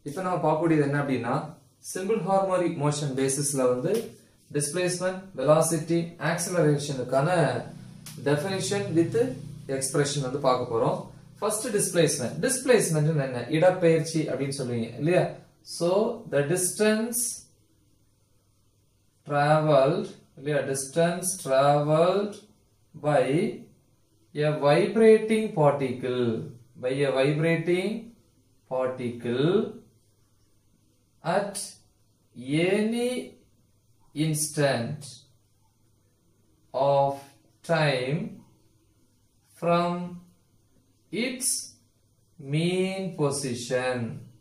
இப்போ நம்ம பார்க்கக்கூடியது என்ன அப்படின்னா சிம்பிள் ஹார்மோனிக் மோஷன் பேசிஸ்ல வந்து டிஸ்பிளேஸ்மெண்ட் வெலாசிட்டி ஆக்சிலரேஷனுக்கான டெஃபினிஷன் வித் எக்ஸ்பிரஷன் வந்து பார்க்க போறோம் ஃபர்ஸ்ட் டிஸ்பிளேஸ்மெண்ட் டிஸ்பிளேஸ்மெண்ட் என்ன இடப்பெயர்ச்சி அப்படின்னு சொல்லுவீங்க இல்லையா சோ த டிஸ்டன்ஸ் traveled இல்லையா distance traveled by a vibrating particle by a vibrating particle at any instant of time from its mean position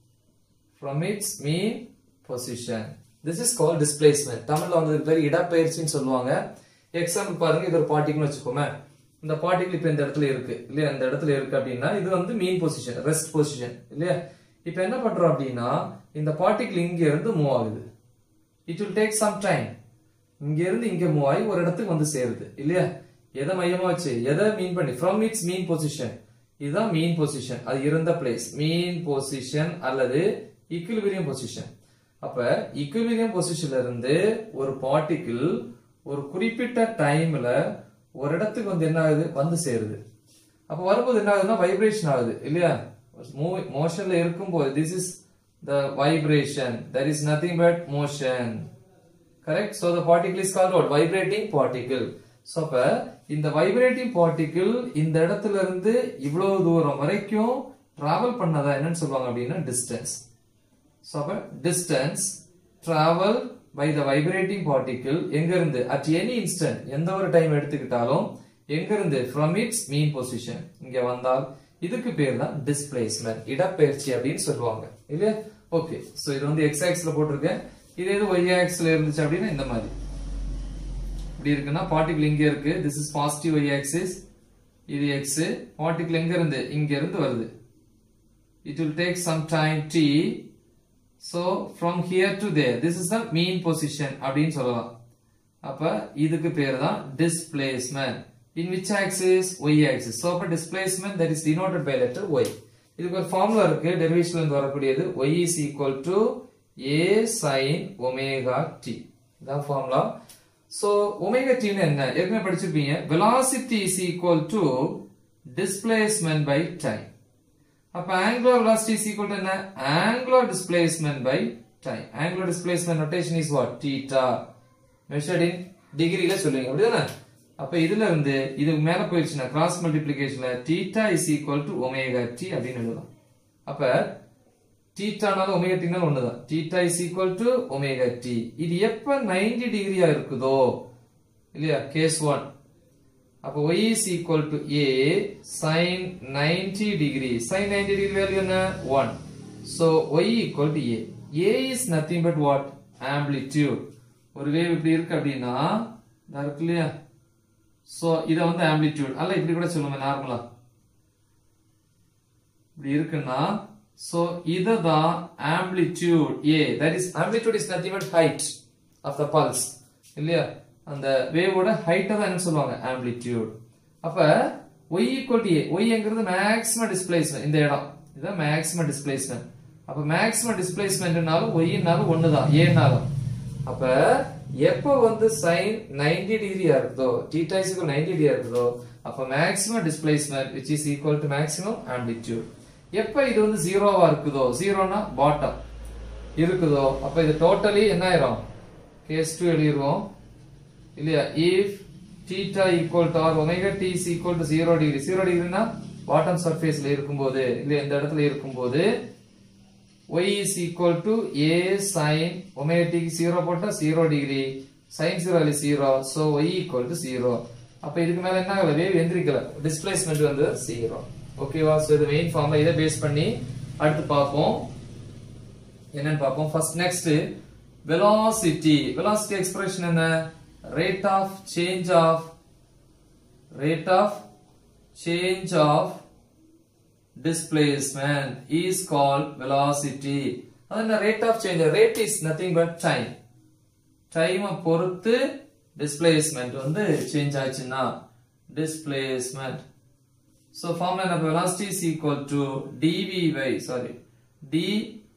from its mean position this is called displacement தமிழ்ல வந்து இதுக்கு பேர் இடப்பெயர்ச்சின்னு சொல்லுவாங்க example பாருங்க இது ஒரு particle வச்சுக்கோமே இந்த பார்ட்டிகல் இப்ப இந்த இடத்துல இருக்கு இல்லையா இந்த இடத்துல இருக்கு அப்படின்னா இது வந்து மீன் பொசிஷன் ரெஸ்ட் பொசிஷன் இல்லையா இப்ப என்ன பண்றோம் அப்படின்னா இந்த பார்ட்டிகல் இங்க இருந்து மூவ் ஆகுது it will take some time இங்க இருந்து இங்க மூவ் ஆகி ஒரு இடத்துக்கு வந்து சேருது இல்லையா எதை மையமா வச்சு எதை மீன் பண்ணி ஃப்ரம் இட்ஸ் மீன் பொசிஷன் இதுதான் மீன் பொசிஷன் அது இருந்த பிளேஸ் மீன் பொசிஷன் அல்லது இக்குலிபிரியம் பொசிஷன் அப்ப இக்குலிபிரியம் பொசிஷன்ல இருந்து ஒரு பார்ட்டிகிள் ஒரு குறிப்பிட்ட டைம்ல ஒரு இடத்துக்கு வந்து என்ன ஆகுது வந்து சேருது அப்ப வரும்போது என்ன ஆகுதுன்னா வைப்ரேஷன் ஆகுது இல்லையா மோஷன்ல இருக்கும்போது this is the vibration that is nothing but motion correct so the particle is called what vibrating particle so அப்ப இந்த வைப்ரேட்டிங் பார்ட்டிகிள் இந்த இடத்துல இருந்து இவ்வளவு தூரம் வரைக்கும் டிராவல் பண்ணதா என்னன்னு சொல்லுவாங்க அப்படின்னா டிஸ்டன்ஸ் சோ அப்ப distance travel by the vibrating particle எங்க இருந்து அட் எனி இன்ஸ்டன்ட் எந்த ஒரு டைம் எடுத்துக்கிட்டாலும் எங்க இருந்து ஃப்ரம் இட்ஸ் மீன் பொசிஷன் இங்க வந்தால் இதுக்கு பேர் தான் டிஸ்பிளேஸ்மெண்ட் இடப்பெயர்ச்சி அப்படின்னு சொல்லுவாங்க இல்லையா ஓகே சோ இது வந்து எக்ஸ் ஆக்ஸ்ல போட்டிருக்கேன் இது எது ஒய் ஆக்ஸ்ல இருந்துச்சு அப்படின்னா இந்த மாதிரி இப்படி இருக்குன்னா பார்ட்டிகிள் இங்க இருக்கு this is positive y axis இது எக்ஸ் பார்ட்டிகிள் எங்க இருந்து இங்க இருந்து வருது it will take some time t so from here to there this is the mean position அப்படின்னு சொல்லலாம் அப்ப இதுக்கு பேர் தான் displacement in which axis y axis so அப்ப displacement that is denoted by letter y இதுக்கு ஒரு ஃபார்முலா இருக்கு டெரிவேஷன்ல இருந்து வரக்கூடியது y is equal to a sine omega t இதான் ஃபார்முலா சோ ஒமேகா டின்னு என்ன ஏற்கனவே படிச்சிருப்பீங்க velocity is equal to displacement by time அப்ப angular velocity is equal to என்ன angular displacement by time angular displacement notation is what theta measured in டிகிரில சொல்லுவீங்க அப்படிதானே அப்ப இதுல இருந்து இது மேல போயிடுச்சுன்னா கிராஸ் மல்டிப்ளிகேஷன்ல theta is equal to omega t அப்படின்னு எழுதலாம் அப்ப தீட்டானாலும் ஒமேகா டினாலும் ஒண்ணுதான் theta is equal to omega t இது எப்ப 90 டிகிரியா இருக்குதோ இல்லையா கேஸ் ஒன் அப்ப y is equal to a sin 90 degree sin 90 degree value என்ன 1 so y equal to a a is nothing but what amplitude ஒரு வேவ் இப்படி இருக்கு அப்படின்னா இதா இருக்கு இல்லையா சோ இத வந்து ஆம்பிளிட்யூட் அல்ல இப்படி கூட சொல்லுங்க நார்மலா இப்படி இருக்குன்னா சோ இததான் amplitude a that is amplitude is nothing but height of the pulse இல்லையா அந்த வேவோட ஹைட்டை தான் என்ன சொல்லுவாங்க ஆம்பிளிட்யூட் அப்ப y equal to a y என்கிறது மேக்ஸிமம் டிஸ்பிளேஸ்மெண்ட் இந்த இடம் இதுதான் மேக்ஸிமம் டிஸ்பிளேஸ்மெண்ட் அப்ப மேக்ஸிமம் டிஸ்பிளேஸ்மெண்ட்னாலும் ஒய்னாலும் ஒண்ணுதான் ஏனாலும் அப்ப எப்ப வந்து சைன் 90 டிகிரியா இருக்குதோ தீட்டா இஸ் ஈக்குவல் 90 டிகிரியா இருக்குதோ அப்ப maximum displacement which is equal to maximum amplitude எப்ப இது வந்து ஜீரோவா இருக்குதோ ஜீரோனா பாட்டம் இருக்குதோ அப்ப இது டோட்டலி என்ன ஆயிரும் கேஸ் டூ எழுதிருவோம் இல்லையா if theta equal to or omega t is equal to zero degree zero டிகிரினா பாட்டம் சர்ஃபேஸ்ல இருக்கும்போது இல்லையா இந்த இடத்துல இருக்கும்போது y is equal to a sin omega t க்கு 0 போட்டா 0 டிகிரி sin 0 is 0 so y equal to 0 அப்ப இதுக்கு மேல என்ன ஆகல வேவ் எந்திரிக்கல டிஸ்பிளேஸ்மெண்ட் வந்து 0 ஓகேவா சோ இது மெயின் ஃபார்ம்ல இதை பேஸ் பண்ணி அடுத்து பார்ப்போம் என்னன்னு பார்ப்போம் first next velocity velocity expression என்ன rate of change of rate of change of displacement is called velocity அது என்ன rate of change rate is nothing but time time பொறுத்து displacement வந்து change ஆச்சுன்னா displacement so formula என்ன velocity is equal to dv by sorry d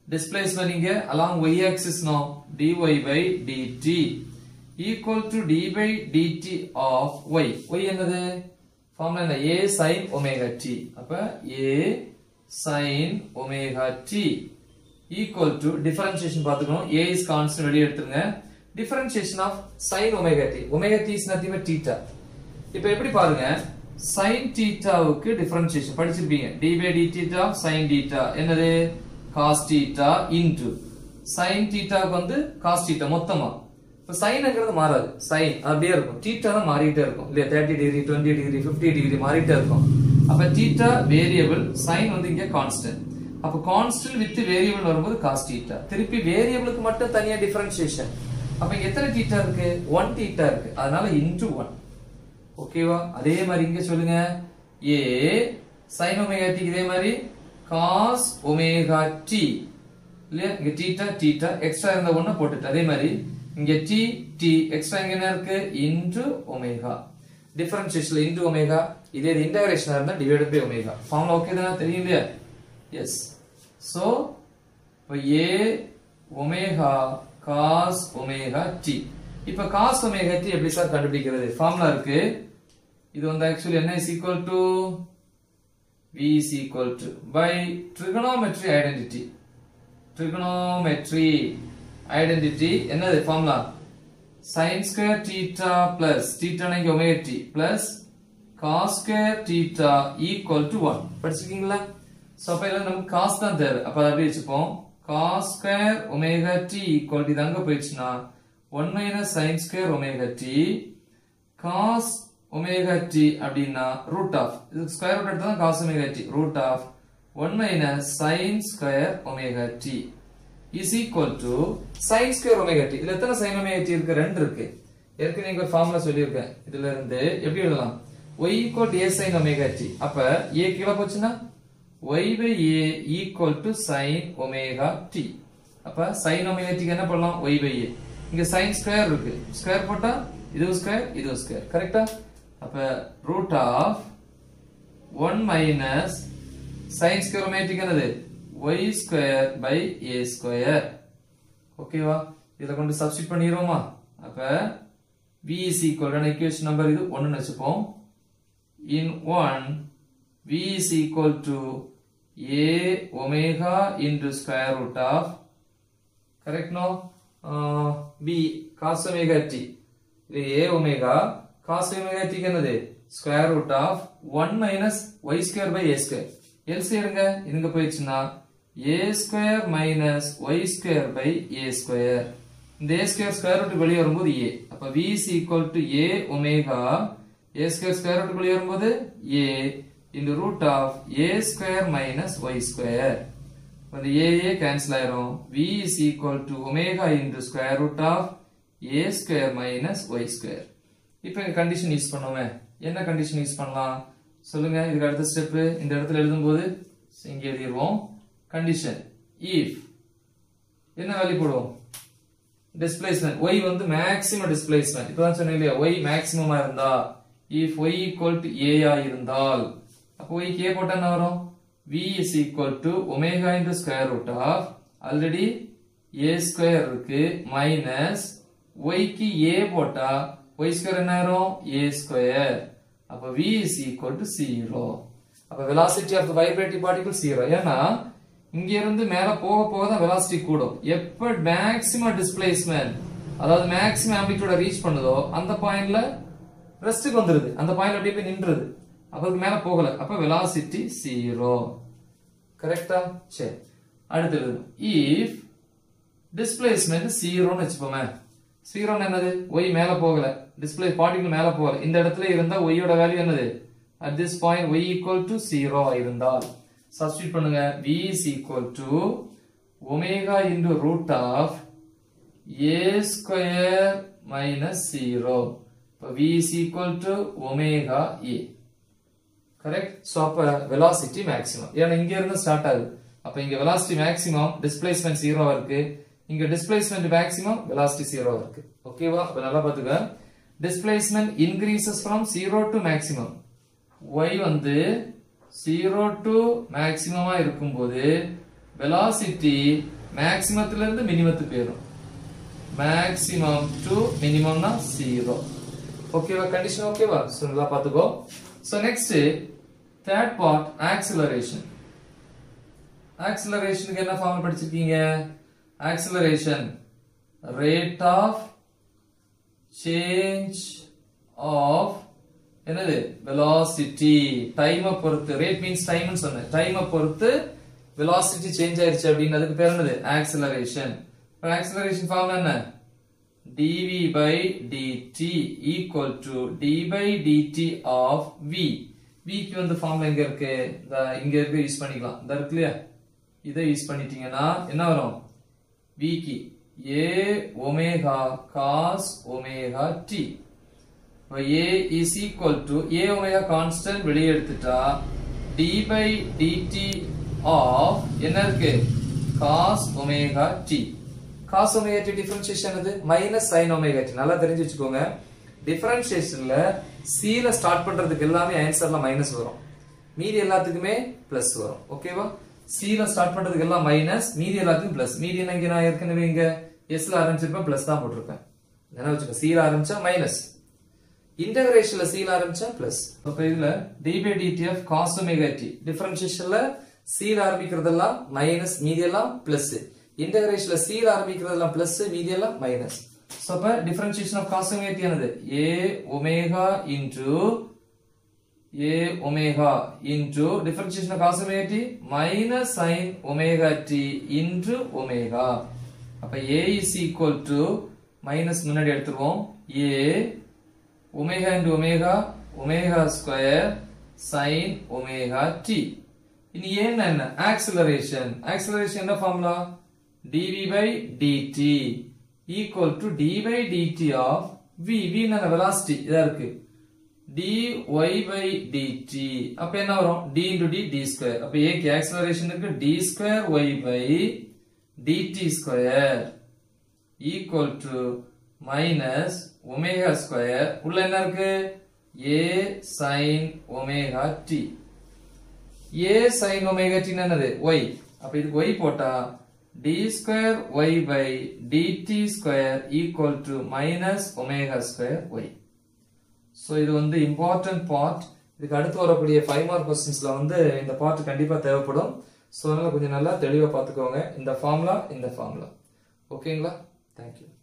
displacement இங்க along y axis no dy by dt equal to d by dt of y y என்னது formula என்ன a sin omega t அப்ப a sin omega t equal to differentiation பார்த்துக்கணும் a is constant வெளிய எடுத்துருங்க differentiation of sin omega t omega t is nothing but theta இப்போ எப்படி பாருங்க sin தீட்டாவுக்கு differentiation படிச்சிருப்பீங்க d by d theta sin theta என்னது cos theta into sin தீட்டாவுக்கு வந்து cos theta மொத்தமா இப்போ சைனுங்கிறது மாறாது சைன் அப்படியே இருக்கும் தீட்டா தான் மாறிட்டே இருக்கும் இல்லையா thirty degree twenty degree fifty degree மாறிட்டே இருக்கும் அப்ப தீட்டா வேரியபிள் சைன் வந்து இங்க கான்ஸ்டன்ட் அப்ப கான்ஸ்டன்ட் வித் வேரியபிள் வரும்போது காஸ் தீட்டா திருப்பி வேரியபிளுக்கு மட்டும் தனியா டிஃபரன்சியேஷன் அப்ப இங்க எத்தனை தீட்டா இருக்கு ஒன் தீட்டா இருக்கு அதனால இன்டு ஒன் ஓகேவா அதே மாதிரி இங்க சொல்லுங்க ஏ sin ஒமேகா டி இதே மாதிரி cos ஒமேகா டி இல்லையா இங்க தீட்டா தீட்டா எக்ஸ்ட்ரா இருந்த ஒண்ணு போட்டுட்டு அதே மாதிரி இங்க டி டி எக்ஸ்ட்ரா இங்க என்ன இருக்கு இன்டு ஒமேகா டிஃபரன்ஷியேஷன்ல இன்டு ஒமேகா இதே இது இன்டகிரேஷனா இருந்தா divided by omega formula okay தானே தெரியும் இல்லையா எஸ் சோ இப்போ a omega cos omega t இப்போ காஸ் ஒமேகா டி எப்படி சார் கண்டுபிடிக்கிறது ஃபார்முலா இருக்கு இது வந்து ஆக்சுவலி என்ன is equal to v is equal to by trigonometry identity trigonometry identity என்னது formula sin square theta plus theta இங்க omega t plus cos square theta equal to 1 படிச்சிருக்கீங்களா so அப்ப இதுல நமக்கு cos தான் தேவை அப்ப அதை அப்படியே வச்சுப்போம் cos square omega t equal to இது அங்க போயிடுச்சுன்னா 1 minus sin square omega t cos omega t அப்படின்னா root of இது ஸ்கொயர் ரூட் எடுத்தா cos omega t root of 1 minus sin square omega t is equal to sin square omega t இதுல எத்தனை sin omega t இருக்கு ரெண்டு இருக்கு ஏற்கனவே இங்க ஒரு ஃபார்முலா சொல்லியிருக்கேன் இதுல இருந்து எப்படி எழுதலாம் y equal to a sin omega t அப்ப a கீழே போச்சுன்னா y by a equal to sin omega t அப்ப sin omega t க்கு என்ன பண்ணலாம் y by a இங்க sin ஸ்கொயர் இருக்கு ஸ்கொயர் போட்டா இது ஸ்கொயர் இது ஸ்கொயர் கரெக்டா அப்ப root of one minus sine square ஒமேட்டிக் என்னது y square by a square ஓகேவா இதை கொண்டு சப்ஸ்டிட் பண்ணிடுவோமா அப்ப v is equal to equation number இது ஒன்னு வச்சுப்போம் in 1 v is equal to a omega into square root of correct no uh, b cos omega t இது a omega cos omega t க்கு என்னது square root of 1 minus y square by a square LC எடுங்க இதுங்க போயிடுச்சுன்னா a square minus y square by a square இந்த a square square root வெளியே வரும்போது a அப்ப v is equal to a omega a square square root வெளியே வரும்போது a into root of a square minus y square இந்த a a cancel ஆயிரும் v is equal to omega into square root of a square minus y square இப்போ இங்க condition use பண்ணுவோமே என்ன condition use பண்ணலாம் சொல்லுங்க இதுக்கு அடுத்த ஸ்டெப் இந்த இடத்துல எழுதும்போது இங்க எழுதிடுவோம் கண்டிஷன் இஃப் என்ன வேல்யூ போடுவோம் டிஸ்பிளேஸ்மெண்ட் y வந்து மேக்ஸிமம் டிஸ்பிளேஸ்மெண்ட் இப்பதான் சொன்னேன் இல்லையா y மேக்ஸிமமா இருந்தா if y equal to a ஆ இருந்தால் அப்போ y க்கு a போட்டா என்ன வரும் v is equal to omega into square root of already a square இருக்கு மைனஸ் y க்கு a போட்டா y ஸ்கொயர் என்ன ஆயிரும் a ஸ்கொயர் அப்ப v is equal to 0 அப்ப velocity of the vibrating particle 0 ஏன்னா இங்க இருந்து மேல போக போக தான் velocity கூடும் எப்ப மேக்ஸிமம் டிஸ்பிளேஸ்மெண்ட் அதாவது மேக்ஸிமம் ஆம்பிளிட்யூட ரீச் பண்ணுதோ அந்த பாயிண்ட்ல ரெஸ்ட்டுக்கு வந்துருது அந்த பாயிண்ட் அப்படியே போய் நின்றுது அதுக்கு மேல போகல அப்ப velocity 0 கரெக்டா சரி அடுத்து எழுதணும் இஃப் டிஸ்பிளேஸ்மெண்ட் ஜீரோன்னு வச்சுப்போமே ஜீரோன்னு என்னது ஒய் மேல போகல டிஸ்பிளே பார்ட்டிகல் மேல போகல இந்த இடத்துல இருந்தா ஒய்யோட வேல்யூ என்னது at this point y equal to zero இருந்தால் சப்ஸ்டிட் பண்ணுங்க v is equal to omega into root of a square minus zero இப்போ v is equal to omega a correct so அப்ப வெலாசிட்டி மேக்ஸிமம் ஏன்னா இங்க இருந்து start ஆகுது அப்ப இங்க வெலாசிட்டி மேக்ஸிமம் டிஸ்பிளேஸ்மெண்ட் ஜீரோ இருக்கு இங்க டிஸ்பிளேஸ்மெண்ட் மேக்ஸிமம் வெலாசிட்டி ஜீரோ இருக்கு ஓகேவா அப்ப நல்லா பாத்துக்க displacement increases from zero to maximum y வந்து ஜீரோ டு மேக்ஸிமமா இருக்கும்போது வெலாசிட்டி மேக்சிமத்துல இருந்து மினிமத்துக்கு போயிடும் மேக்ஸிமம் டு மினிமம்னா ஜீரோ ஓகேவா கண்டிஷன் ஓகேவா ஸோ நல்லா பார்த்துக்கோ so next third part acceleration ஆக்சிலரேஷனுக்கு என்ன ஃபார்முலா படிச்சிருக்கீங்க acceleration rate of change of என்னது வெலாசிட்டி டைமை பொறுத்து ரேட் மீன்ஸ் டைம்னு சொன்னேன் டைமை பொறுத்து வெலாசிட்டி சேஞ்ச் ஆயிருச்சு அப்படின்னு அதுக்கு பேர் என்னது ஆக்சிலரேஷன் ஆக்சிலரேஷன் ஃபார்முலா என்ன dv by dt equal to d by dt of v v க்கு வந்து ஃபார்முலா எங்க இருக்கு இந்த இங்க இருக்கு யூஸ் பண்ணிக்கலாம் இந்த இருக்கு இல்லையா இதை யூஸ் பண்ணிட்டீங்கன்னா என்ன வரும் v க்கு a omega cos omega t இப்போ a is equal to a omega constant வெளியே எடுத்துட்டா d by dt of என்ன இருக்கு cos omega t cos omega t differentiation அது மைனஸ் sin ஒமேகா t நல்லா தெரிஞ்சு வச்சுக்கோங்க டிஃபரன்ஷியேஷன்ல c ல ஸ்டார்ட் பண்றதுக்கு எல்லாமே ஆன்சர்ல மைனஸ் வரும் மீதி எல்லாத்துக்குமே பிளஸ் வரும் ஓகேவா c ல ஸ்டார்ட் பண்றதுக்கு எல்லாம் மைனஸ் மீதி எல்லாத்துக்கும் பிளஸ் மீதி என்ன இங்க நான் ஏற்கனவே இங்க s ல ஆரம்பிச்சிருப்பேன் பிளஸ் தான் போட்டிருப்பேன் என்ன வச்சுக்கோ c ல ஆரம்பிச்சா மைனஸ் இன்டகிரேஷன்ல c ல ஆரம்பிச்சா பிளஸ் அப்ப இதுல d by dt of cos omega t டிஃபரன்ஷியேஷன்ல c ல ஆரம்பிக்கிறதெல்லாம் மைனஸ் மீதி எல்லாம் பிளஸ் இன்டகிரேஷன்ல c ல ஆரம்பிக்கிறதெல்லாம் பிளஸ் மீதி எல்லாம் மைனஸ் சோ அப்ப differentiation of cos omega t என்னது a omega into a omega into differentiation of cos omega t minus sin omega t into omega அப்ப a is equal to minus முன்னாடி எடுத்துருவோம் a omega into omega omega square sin omega t இனி என்ன என்ன acceleration acceleration என்ன formula dv by dt equal to d by dt of v v என்ன velocity இதா இருக்கு dy by dt அப்ப என்ன வரும் d into d d square அப்ப a க்கு acceleration இருக்கு d square y by dt square equal to minus omega square உள்ள என்ன இருக்கு a sin omega t a sin omega t என்னது y அப்ப இதுக்கு y போட்டா d square y by dt square equal to minus omega square y so இது வந்து important part இதுக்கு அடுத்து வரக்கூடிய ஃபைவ் மார்க் கொஸ்டின்ஸ்ல வந்து இந்த பார்ட் கண்டிப்பா தேவைப்படும் ஸோ அதனால கொஞ்சம் நல்லா தெளிவாக பார்த்துக்கோங்க இந்த ஃபார்முலா இந்த ஃபார்முலா ஓகேங்களா தேங்க்யூ